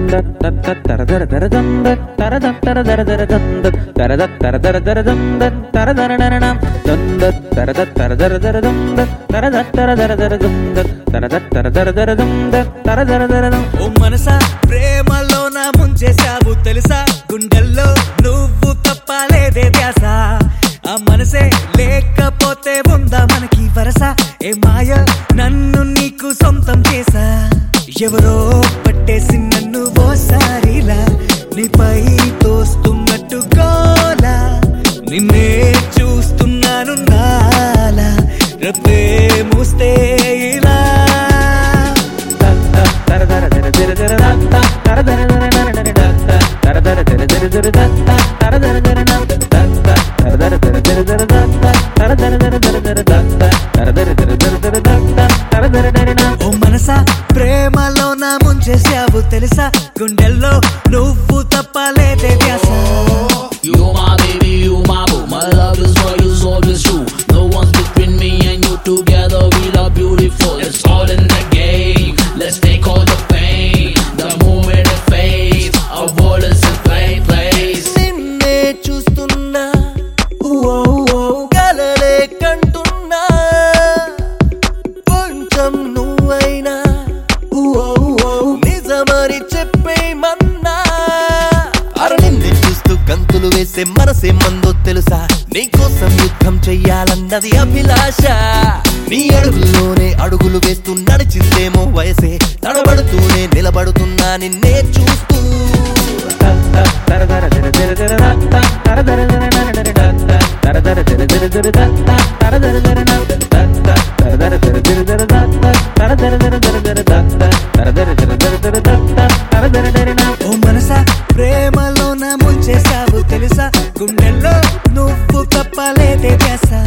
ఓ మనసా ప్రేమలో నా ముంచేశావు తెలుసా గుండెల్లో నువ్వు తప్ప లేదే ధ్యాస ఆ మనసే లేకపోతే ఉందా మనకి వరస ఏ మాయ నన్ను నీకు సొంతం చేసా ఎవరో పట్టేసి నన్ను ఓసారిలా నీపై తోస్తున్నట్టు గోలా నిన్నే చూస్తున్నాను నాలా రప్పే మూస్తే ఇలా ఓ మనసా ప్రేమలో నా ముంచేసావు తెలుసా గుండెల్లో నువ్వు తప్ప లేదే ధ్యాస You my baby, you my boo. My love is for you, so is true. No one's between me and you. Together we love beautiful. It's all in the game. Let's take all the pain. The moment it fades, our world is in play place. నిన్నే చూస్తున్నా ఊ ఊ కలలే కంటున్నా కొంచెం నువ్వైనా ఊ ఊ నిజమని చెప్పేమన్నా అర నిన్నే చూస్తూ గంతులు వేసే మనసే మందో తెలుసా నీకోసం యుద్ధం చెయ్యాలన్నది అభిలాష నీ అడుగుల్లోనే అడుగులు వేస్తూ నడిచిందేమో వయసే తడబడుతూనే నిలబడుతున్నా నిన్నే చూస్తూ ఓ మనసా ప్రేమలో నా ముంచేసావు తెలుసా గుండెల్లో నువ్వు తప్పలేదే ధ్యాస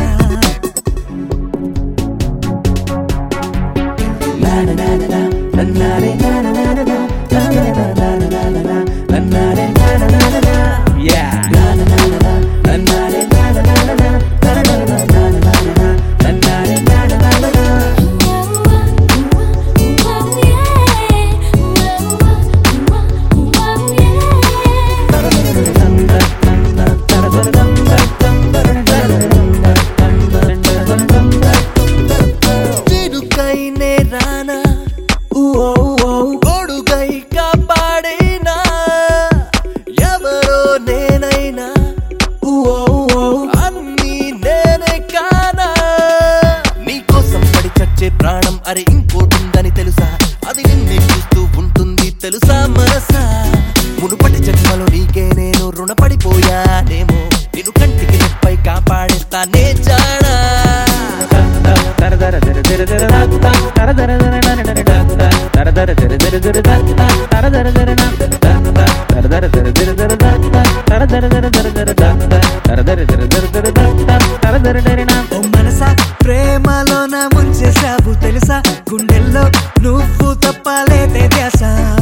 చిరుకైనే రానా ఊ ఊ గొడుగై కాపాడేనా ఎవరో నేనైనా ఊ ఊ అన్నీ నేనే కానా నీకోసం పడి చచ్చే ప్రాణం అరే ఇంకోటుందని తెలుసా అది నిన్నే చూస్తూ ఉంటుంది తెలుసా మనసా మునుపటి జన్మలో నీకే నేను రుణపడిపోయానేమో నిన్ను కంటికి రెప్పై కాపాడేస్తానే జానా ఓ మనసా ప్రేమలో నా ముంచేసావు తెలుసా గుండెల్లో నువ్వు తప్పలేదే ధ్యాస